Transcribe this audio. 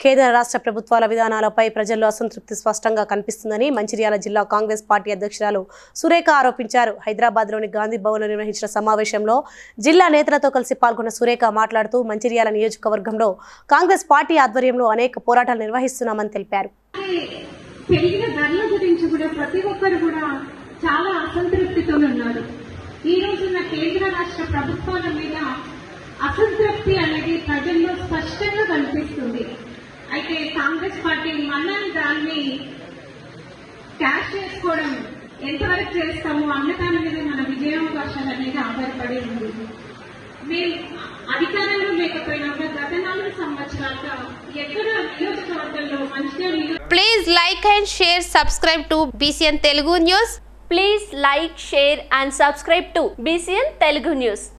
కేంద్ర రాష్ట్ర ప్రభుత్వాల విధానాలపై ప్రజల్లో అసంతృప్తి స్పష్టంగా కనిపిస్తుందని మంచిర్యాల జిల్లా కాంగ్రెస్ పార్టీ అధ్యక్షురాలు సురేఖ ఆరోపించారు హైదరాబాద్లోని గాంధీ భవన్లో నిర్వహించిన సమావేశంలో జిల్లా నేతలతో కలిసి పాల్గొన్న సురేఖ మాట్లాడుతూ మంచిర్యాల నియోజకవర్గంలో కాంగ్రెస్ పార్టీ ఆధ్వర్యంలో అనేక పోరాటాలు నిర్వహిస్తున్నామని తెలిపారు పెరిగిన ధరల గురించి కూడా ప్రతి ఒక్కరు కూడా చాలా అసంతృప్తితో ఉన్నారు ఈ రోజున కేంద్ర రాష్ట్ర ప్రభుత్వాల మీద అసంతృప్తి అనేది ప్రజల్లో స్పష్టంగా కనిపిస్తుంది అయితే కాంగ్రెస్ పార్టీ మనం దాన్ని క్యాష్ చేసుకోవడం ఎంతవరకు చేస్తాము అన్నదాని మీద మన విజయావకాశాలు అనేది ఆధారపడి ఉంది మేము అధికారంలో లేకపోయినా కూడా గత నాలుగు సంవత్సరాలుగా ఎక్కడ నియోజకవర్గంలో మంచిగా నియో Please like and share, subscribe to BCN Telugu News. Please like, share and subscribe to BCN Telugu News.